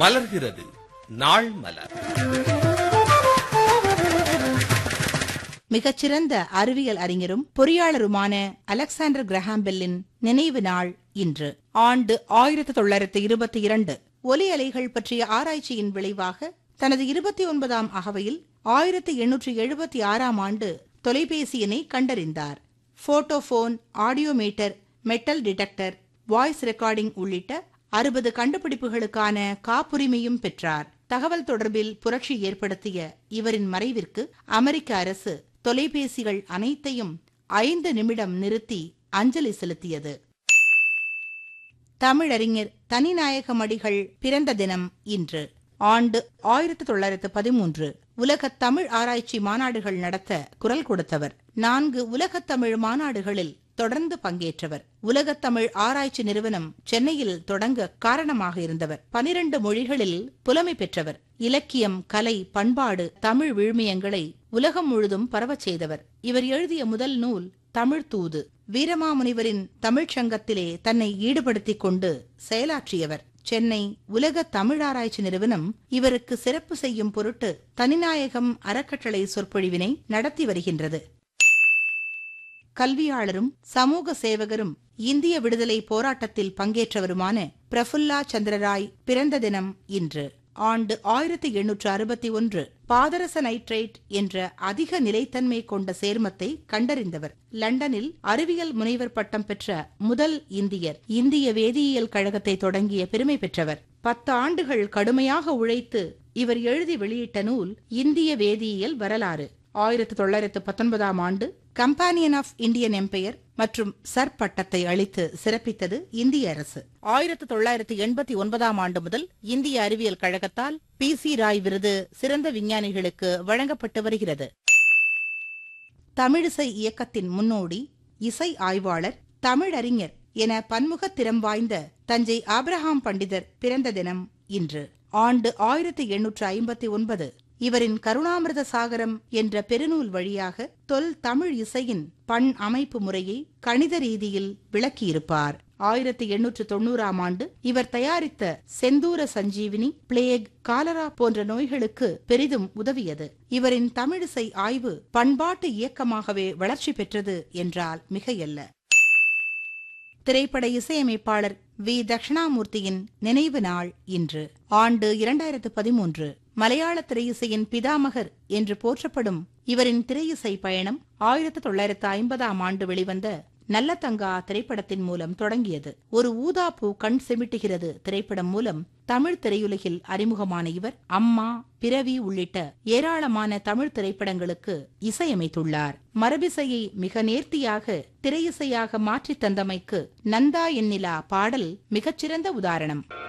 மலர்கிறது நாள் மலர் மிகச்சிறந்த அறிவியல் அறிஞரும் பொறியாளருமான அலெக்சாண்டர் கிரஹாம் பெல்லின் நினைவு நாள் இன்று ஆண்டு ஆயிரத்தி தொள்ளாயிரத்து இருபத்தி இரண்டு ஒலி அலைகள் பற்றிய ஆராய்ச்சியின் விளைவாக தனது இருபத்தி ஒன்பதாம் அகவையில் ஆயிரத்தி எண்ணூற்றி எழுபத்தி ஆறாம் ஆண்டு தொலைபேசியினை கண்டறிந்தார் photophone audiometer metal detector voice recording உள்ளிட்ட அறுபது கண்டுபிடிப்புகளுக்கான காப்புரிமையும் பெற்றார் தகவல் தொடர்பில் புரட்சி ஏற்படுத்திய இவரின் மறைவிற்கு அமெரிக்க அரசு தொலைபேசிகள் அனைத்தையும் ஐந்து நிமிடம் நிறுத்தி அஞ்சலி செலுத்தியது தமிழறிஞர் தனிநாயகமடிகள் பிறந்த தினம் இன்று ஆண்டு ஆயிரத்தி தொள்ளாயிரத்து பதிமூன்று உலகத் தமிழ் ஆராய்ச்சி மாநாடுகள் நடத்த குரல் கொடுத்தவர் நான்கு உலகத் தமிழ் மாநாடுகளில் தொடர்ந்து பங்கேற்றவர் உலகத் தமிழ் ஆராய்ச்சி நிறுவனம் சென்னையில் தொடங்க காரணமாக இருந்தவர் பனிரண்டு மொழிகளில் புலமை பெற்றவர் இலக்கியம் கலை பண்பாடு தமிழ் விழுமியங்களை உலகம் முழுதும் பரவச் செய்தவர் இவர் எழுதிய முதல் நூல் தமிழ் தூது வீரமாமுனிவரின் தமிழ்ச் சங்கத்திலே தன்னை ஈடுபடுத்திக் கொண்டு செயலாற்றியவர் சென்னை உலக தமிழாராய்ச்சி நிறுவனம் இவருக்கு சிறப்பு செய்யும் பொருட்டு தனிநாயகம் அறக்கட்டளை சொற்பொழிவினை நடத்தி வருகின்றது கல்வியாளரும் சமூக சேவகரும் இந்திய விடுதலை போராட்டத்தில் பங்கேற்றவருமான பிரஃபுல்லா சந்திரராய் பிறந்த தினம் இன்று ஆண்டு ஆயிரத்தி எண்ணூற்று அறுபத்தி ஒன்று பாதரச நைட்ரேட் என்ற அதிக நிலைத்தன்மை கொண்ட சேர்மத்தை கண்டறிந்தவர் லண்டனில் அறிவியல் முனைவர் பட்டம் பெற்ற முதல் இந்தியர் இந்திய வேதியியல் கழகத்தை தொடங்கிய பெருமை பெற்றவர் பத்து ஆண்டுகள் கடுமையாக உழைத்து இவர் எழுதி வெளியிட்ட நூல் இந்திய வேதியியல் வரலாறு ஆயிரத்தி தொள்ளாயிரத்து பத்தொன்பதாம் ஆண்டு கம்பானியன் ஆஃப் இந்தியன் எம்பையர் மற்றும் சர் பட்டத்தை அளித்து சிறப்பித்தது இந்திய அரசு ஆயிரத்து தொள்ளாயிரத்து எண்பத்தி ஒன்பதாம் ஆண்டு முதல் இந்திய அறிவியல் கழகத்தால் பி சி ராய் விருது சிறந்த விஞ்ஞானிகளுக்கு வழங்கப்பட்டு வருகிறது தமிழிசை இயக்கத்தின் முன்னோடி இசை ஆய்வாளர் தமிழறிஞர் என பன்முகத் திறம் வாய்ந்த தஞ்சை ஆபிரகாம் பண்டிதர் பிறந்த தினம் இன்று ஆண்டு ஆயிரத்தி எண்ணூற்று ஐம்பத்தி ஒன்பது இவரின் கருணாமிர்த சாகரம் என்ற பெருநூல் வழியாக தொல் தமிழ் இசையின் பண் அமைப்பு முறையை கணித ரீதியில் விளக்கியிருப்பார் ஆயிரத்தி எண்ணூற்று தொண்ணூறாம் ஆண்டு இவர் தயாரித்த செந்தூர சஞ்சீவினி பிளேக் காலரா போன்ற நோய்களுக்கு பெரிதும் உதவியது இவரின் தமிழிசை ஆய்வு பண்பாட்டு இயக்கமாகவே வளர்ச்சி பெற்றது என்றால் மிகையல்ல திரைப்பட இசையமைப்பாளர் வி தட்சிணாமூர்த்தியின் நினைவு நாள் இன்று ஆண்டு இரண்டாயிரத்து பதிமூன்று மலையாள திரையிசையின் பிதாமகர் என்று போற்றப்படும் இவரின் திரையிசை பயணம் ஆயிரத்து தொள்ளாயிரத்து ஐம்பதாம் ஆண்டு வெளிவந்த நல்ல தங்கா திரைப்படத்தின் மூலம் தொடங்கியது ஒரு ஊதாப்பூ கண் செமிட்டுகிறது திரைப்படம் மூலம் தமிழ் திரையுலகில் அறிமுகமான இவர் அம்மா பிறவி உள்ளிட்ட ஏராளமான தமிழ் திரைப்படங்களுக்கு இசையமைத்துள்ளார் மரபிசையை மிக நேர்த்தியாக திரையிசையாக மாற்றித் தந்தமைக்கு நந்தா எண்ணிலா பாடல் மிகச்சிறந்த உதாரணம்